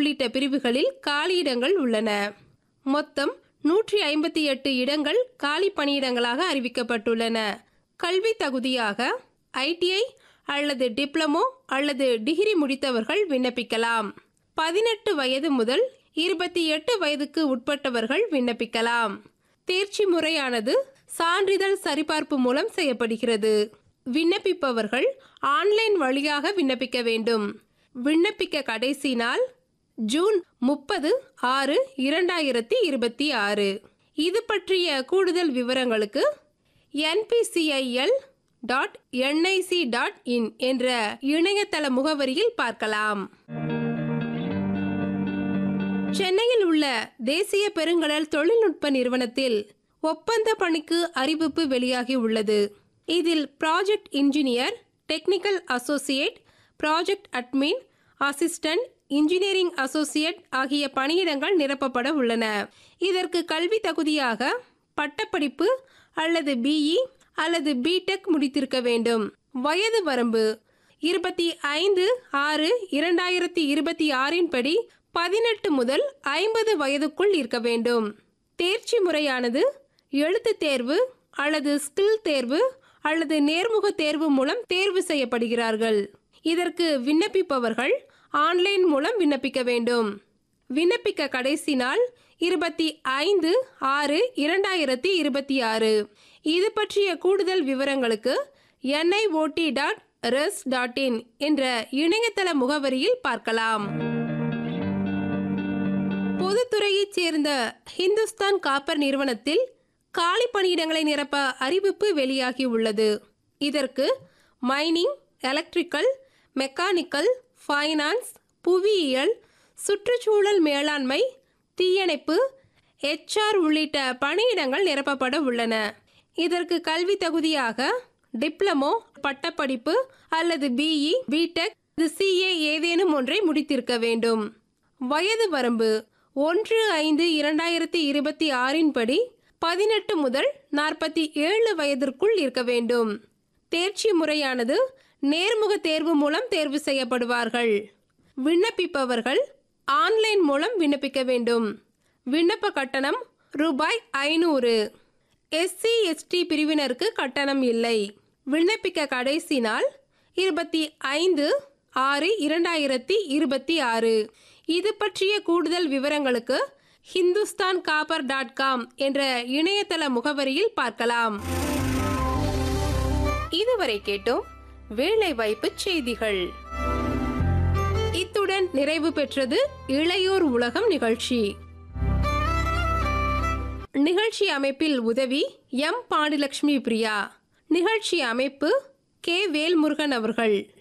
உள்ளிட்ட பிரிவுகளில் காலியிடங்கள் உள்ளன மொத்தம் நூற்றி ஐம்பத்தி எட்டு இடங்கள் காலி பணியிடங்களாக அறிவிக்கப்பட்டுள்ளன கல்வி தகுதியாக ஐடிஐ அல்லது டிப்ளமோ அல்லது டிகிரி முடித்தவர்கள் விண்ணப்பிக்கலாம் பதினெட்டு வயது முதல் இருபத்தி எட்டு வயதுக்கு உட்பட்டவர்கள் விண்ணப்பிக்கலாம் தேர்ச்சி முறையானது சான்றிதழ் சரிபார்ப்பு மூலம் செய்யப்படுகிறது விண்ணப்பிப்பவர்கள் ஆன்லைன் வழியாக விண்ணப்பிக்க வேண்டும் விண்ணப்பிக்க கடைசி நாள் ஜூன் முப்பது ஆறு இரண்டாயிரத்தி இருபத்தி ஆறு இது பற்றிய கூடுதல் விவரங்களுக்கு NPCIL dot NIC dot in என்ற இணையதள முகவரியில் பார்க்கலாம் சென்னையில் உள்ள தேசிய பெருங்கடல் தொழில்நுட்ப நிறுவனத்தில் ஒப்பந்த பணிக்கு அறிவிப்பு வெளியாகி உள்ளது இதில் project engineer technical associate project admin assistant engineering associate ஆகிய பணியிடங்கள் நிரப்பப்பட உள்ளன இதற்கு கல்வி தகுதியாக பட்டப்படிப்பு அல்லது பிஇ அல்லது பிடெக் முடித்திருக்க வேண்டும் வயது வரம்பு இருபத்தி ஐந்து ஆறு இரண்டாயிரத்தி இருபத்தி ஆறின் படி பதினெட்டு முதல் ஐம்பது வயதுக்குள் இருக்க வேண்டும் தேர்ச்சி முறையானது எழுத்துத் தேர்வு அல்லது ஸ்கில் தேர்வு அல்லது நேர்முக தேர்வு மூலம் தேர்வு செய்யப்படுகிறார்கள் இதற்கு விண்ணப்பிப்பவர்கள் ஆன்லைன் மூலம் விண்ணப்பிக்க வேண்டும் விண்ணப்பிக்க கடைசி நாள் இருபத்தி ஐந்து ஆறு இரண்டாயிரத்தி இருபத்தி ஆறு இது பற்றிய கூடுதல் விவரங்களுக்கு NIOT dot res dot in என்ற இணையதள முகவரியில் பார்க்கலாம் பொதுத்துறையைச் சேர்ந்த ஹிந்துஸ்தான் காப்பர் நிறுவனத்தில் காலி பணியிடங்களை நிரப்ப அறிவிப்பு வெளியாகி உள்ளது இதற்கு மைனிங் எலக்ட்ரிக்கல் மெக்கானிக்கல் ஃபைனான்ஸ் புவியியல் சுற்றுச்சூழல் மேலாண்மை தீயணைப்பு HR உள்ளிட்ட பணியிடங்கள் நிரப்பப்பட உள்ளன இதற்கு கல்வி தகுதியாக டிப்ளமோ பட்டப்படிப்பு அல்லது பிஇ பிடெக் சிஏ ஏதேனும் ஒன்றை முடித்திருக்க வேண்டும் வயது வரம்பு ஒன்று ஐந்து இரண்டாயிரத்தி இருபத்தி ஆறின் படி பதினெட்டு முதல் நாற்பத்தி ஏழு வயதிற்குள் இருக்க வேண்டும் தேர்ச்சி முறையானது நேர்முக தேர்வு மூலம் தேர்வு செய்யப்படுவார்கள் விண்ணப்பிப்பவர்கள் ஆன்லைன் மூலம் விண்ணப்பிக்க வேண்டும் விண்ணப்ப கட்டணம் ரூபாய் ஐநூறு எஸ்சி எஸ்டி பிரிவினருக்கு கட்டணம் இல்லை விண்ணப்பிக்க கடைசி நாள் இருபத்தி ஐந்து ஆறு இரண்டாயிரத்தி இருபத்தி ஆறு இது பற்றிய கூடுதல் விவரங்களுக்கு ஹிந்துஸ்தான் காப்பர் டாட் காம் என்ற இணையதள முகவரியில் பார்க்கலாம் இதுவரை கேட்டோம் வேலைவாய்ப்பு செய்திகள் இத்துடன் நிறைவு பெற்றது இளையோர் உலகம் நிகழ்ச்சி நிகழ்ச்சி அமைப்பில் உதவி எம் பாண்டிலட்சுமி பிரியா நிகழ்ச்சி அமைப்பு கே வேல்முருகன் அவர்கள்